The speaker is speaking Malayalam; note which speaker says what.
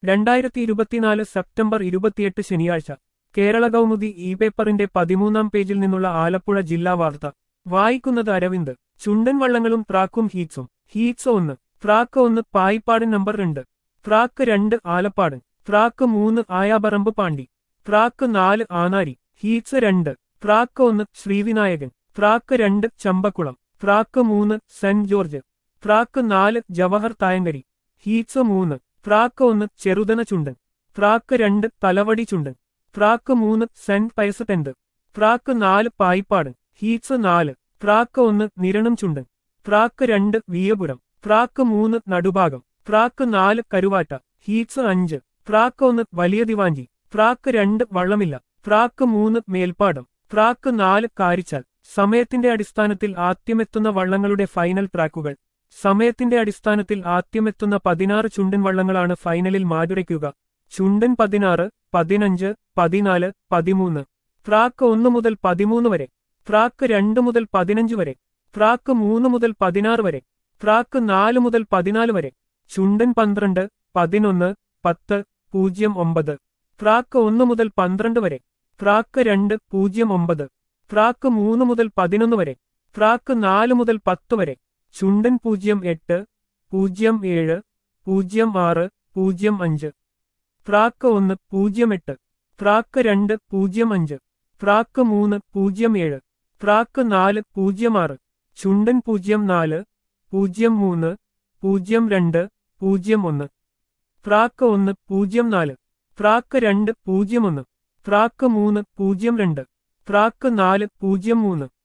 Speaker 1: രണ്ടായിരത്തി ഇരുപത്തിനാല് സെപ്റ്റംബർ ഇരുപത്തിയെട്ട് ശനിയാഴ്ച കേരള കൗമുദി ഇ പേപ്പറിന്റെ പതിമൂന്നാം പേജിൽ നിന്നുള്ള ആലപ്പുഴ ജില്ലാ വാർത്ത വായിക്കുന്നത് അരവിന്ദ് ചുണ്ടൻ വള്ളങ്ങളും ട്രാക്കും ഹീറ്റ്സും ഹീറ്റ്സ് ഒന്ന് ട്രാക്ക് ഒന്ന് പായിപ്പാട് നമ്പർ രണ്ട് ട്രാക്ക് രണ്ട് ആലപ്പാട് ട്രാക്ക് മൂന്ന് ആയാപറമ്പ് പാണ്ടി ട്രാക്ക് നാല് ആനാരി ഹീറ്റ്സ് രണ്ട് ട്രാക്ക് ഒന്ന് ശ്രീവിനായകൻ ട്രാക്ക് രണ്ട് ചമ്പക്കുളം ട്രാക്ക് മൂന്ന് സെന്റ് ജോർജ് ട്രാക്ക് നാല് ജവഹർ തായങ്കരി ഹീറ്റ്സ് മൂന്ന് ട്രാക്ക് ഒന്ന് ചെറുതന ചുണ്ടൻ ട്രാക്ക് രണ്ട് തലവടി ചുണ്ടൻ ട്രാക്ക് മൂന്ന് സെന്റ് പയസ് ടെന്റ് ട്രാക്ക് നാല് പായിപ്പാട് ഹീറ്റ്സ് നാല് ട്രാക്ക് ഒന്ന് നിരണം ചുണ്ടൻ ട്രാക്ക് രണ്ട് വിയപുരം ട്രാക്ക് മൂന്ന് നടുഭാഗം ട്രാക്ക് നാല് കരുവാറ്റ ഹീറ്റ്സ് അഞ്ച് ട്രാക്ക് ഒന്ന് വലിയ ദിവാഞ്ചി ട്രാക്ക് രണ്ട് വള്ളമില്ല ട്രാക്ക് മൂന്ന് മേൽപ്പാടം ട്രാക്ക് നാല് കാരിച്ചാൽ സമയത്തിന്റെ അടിസ്ഥാനത്തിൽ ആദ്യമെത്തുന്ന വള്ളങ്ങളുടെ ഫൈനൽ ട്രാക്കുകൾ സമയത്തിന്റെ അടിസ്ഥാനത്തിൽ ആദ്യമെത്തുന്ന പതിനാറ് ചുണ്ടൻ വള്ളങ്ങളാണ് ഫൈനലിൽ മാറ്റുരയ്ക്കുക ചുണ്ടൻ പതിനാറ് പതിനഞ്ച് പതിനാല് പതിമൂന്ന് ട്രാക്ക് ഒന്ന് മുതൽ പതിമൂന്ന് വരെ ട്രാക്ക് രണ്ട് മുതൽ പതിനഞ്ച് വരെ ട്രാക്ക് മൂന്ന് മുതൽ പതിനാറ് വരെ ട്രാക്ക് നാല് മുതൽ പതിനാല് വരെ ചുണ്ടൻ പന്ത്രണ്ട് പതിനൊന്ന് പത്ത് പൂജ്യം ഒമ്പത് ട്രാക്ക് ഒന്ന് മുതൽ പന്ത്രണ്ട് വരെ ട്രാക്ക് രണ്ട് പൂജ്യം ഒമ്പത് ട്രാക്ക് മൂന്ന് മുതൽ പതിനൊന്ന് വരെ ട്രാക്ക് നാല് മുതൽ പത്ത് വരെ ചുണ്ടൻ പൂജ്യം എട്ട് പൂജ്യം ഏഴ് പൂജ്യം ആറ് പൂജ്യം അഞ്ച് ട്രാക്ക് ഒന്ന് പൂജ്യം എട്ട് ട്രാക്ക് രണ്ട് പൂജ്യം അഞ്ച് ട്രാക്ക് മൂന്ന് പൂജ്യം ഏഴ് ട്രാക്ക് നാല് പൂജ്യം ആറ് ചുണ്ടൻ പൂജ്യം നാല് പൂജ്യം മൂന്ന് പൂജ്യം രണ്ട് പൂജ്യം ഒന്ന് ട്രാക്ക് ഒന്ന് പൂജ്യം നാല് ട്രാക്ക് രണ്ട് പൂജ്യം ഒന്ന് ട്രാക്ക് മൂന്ന് പൂജ്യം രണ്ട് ട്രാക്ക് നാല് പൂജ്യം മൂന്ന്